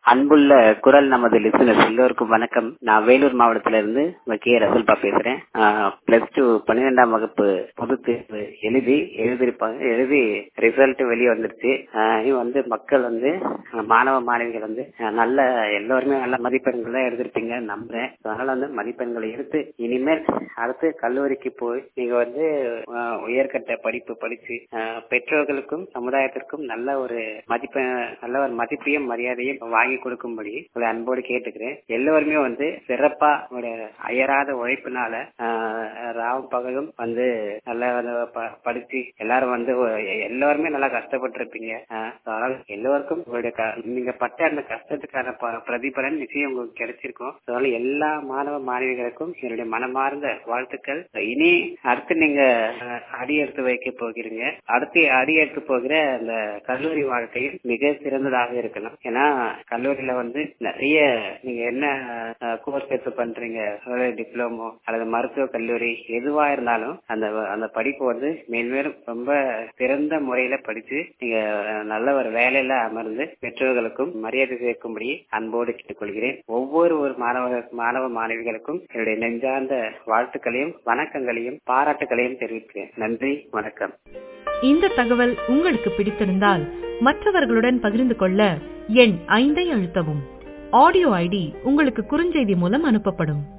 அன்புள்ள குரல் நமது லிசனர்ஸ் எல்லோருக்கும் வணக்கம் நான் வேலூர் மாவட்டத்தில இருந்து கே ரசல்பா பேசுறேன் பிளஸ் டூ பன்னிரெண்டாம் வகுப்பு பொது தேர்வு எழுதி எழுதிருப்பாங்க எழுதி ரிசல்ட் வெளியே வந்துருச்சு ஆஹ் இது வந்து மக்கள் வந்து ஆஹ் மாணவ மாணவிகள் வந்து ஆஹ் நல்ல எல்லோருமே நல்ல மதிப்பெண்கள் தான் எடுத்திருப்பீங்க நம்புறேன் அதனால வந்து மதிப்பெண்களை எடுத்து இனிமேல் அடுத்து கல்லூரிக்கு போய் நீங்க வந்து ஆஹ் உயர்கட்ட படிப்பு படிச்சு ஆஹ் பெற்றோர்களுக்கும் சமுதாயத்திற்கும் நல்ல ஒரு மதிப்பெண் நல்ல ஒரு மதிப்பையும் மரியாதையும் வாங்கி கொடுக்கும்படி உங்களை அன்போடு கேட்டுக்கிறேன் எல்லோருமே வந்து சிறப்பா ஒரு அயராத உழைப்பினால ஆஹ் ராவும் பகலும் வந்து நல்லா வந்து ப- படிச்சு எல்லாரும் வந்து ஒ- எல்லாருமே நல்லா கஷ்டப்பட்டு இருப்பீங்க அதனால எல்லோருக்கும் உங்களுடைய க- நீங்க பட்ட அந்த கஷ்டத்துக்கான ப- பிரதிபலன் நிச்சயம் உங்களுக்கு கிடைச்சிருக்கும் அதனால எல்லா மாணவ மாணவிகளுக்கும் என்னுடைய மனமார்ந்த வாழ்த்துக்கள் இனி அடுத்து நீங்க அஹ், அடி எடுத்து வைக்க போகிறீங்க அடுத்து அடி எடுத்து போகிற அந்த கல்லூரி வாழ்க்கையில் மிக சிறந்ததாக இருக்கணும் ஏன்னா கல்லூரியில வந்து நிறைய நீங்க என்ன கோர்ஸ் எடுத்து பண்றீங்க டிப்ளமோ அல்லது மருத்துவ கல்லூரி எதுவா இருந்தாலும் அந்த அந்த படிப்பு வந்து மேல்மேலும் ரொம்ப சிறந்த முறையில படிச்சு நீங்க அஹ், நல்ல ஒரு வேலையில அமர்ந்து பெற்றோர்களுக்கும் மரியாதை சேர்க்கும்படி அன்போடு கேட்டுக்கொள்கிறேன் ஒவ்வொரு ஒரு மாணவ மாணவ மாணவிகளுக்கும் என்னுடைய நெஞ்சார்ந்த வாழ்த்துக்களையும் வணக்கங்களையும் பாராட்டுகளையும் தெரிவிக்கிறேன் நன்றி வணக்கம் இந்த தகவல் உங்களுக்கு பிடித்திருந்தால் மற்றவர்களுடன் பகிர்ந்து கொள்ள எண் ஐந்தை அழுத்தவும் ஆடியோ ஐடி உங்களுக்கு குறுஞ்செய்தி மூலம் அனுப்பப்படும்